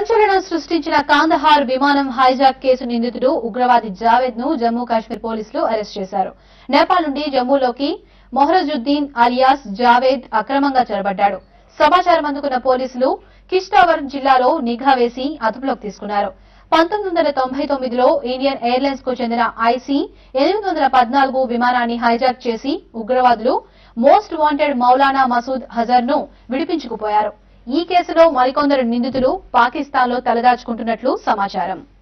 సంచలనం సృష్టించిన కాందహార్ విమానం హైజాక్ కేసు నిందితుడు ఉగ్రవాది జావేద్ ను జమ్మూ కాశ్మీర్ పోలీసులు అరెస్ట్ చేశారు నేపాల్ నుండి జమ్మూలోకి మొహరజుద్దీన్ అలియాస్ జావేద్ అక్రమంగా చొరబడ్డాడు సమాచారం అందుకున్న పోలీసులు కిష్టావర్ జిల్లాలో నిఘా వేసి అదుపులోకి తీసుకున్నారు పంతొమ్మిది వందల తొంభై తొమ్మిదిలో ఇండియన్ ఎయిర్లైన్స్ కు చెందిన ఐసీ ఎనిమిది వందల పద్నాలుగు విమానాన్ని హైజాక్ చేసి ఉగ్రవాదులు మోస్ట్ వాంటెడ్ మౌలానా మసూద్ హజర్ ను విడిపించుకుపోయారు ఈ కేసులో మరికొందరు నిందితులు పాకిస్తాన్ లో తలదాచుకుంటున్నట్లు సమాచారం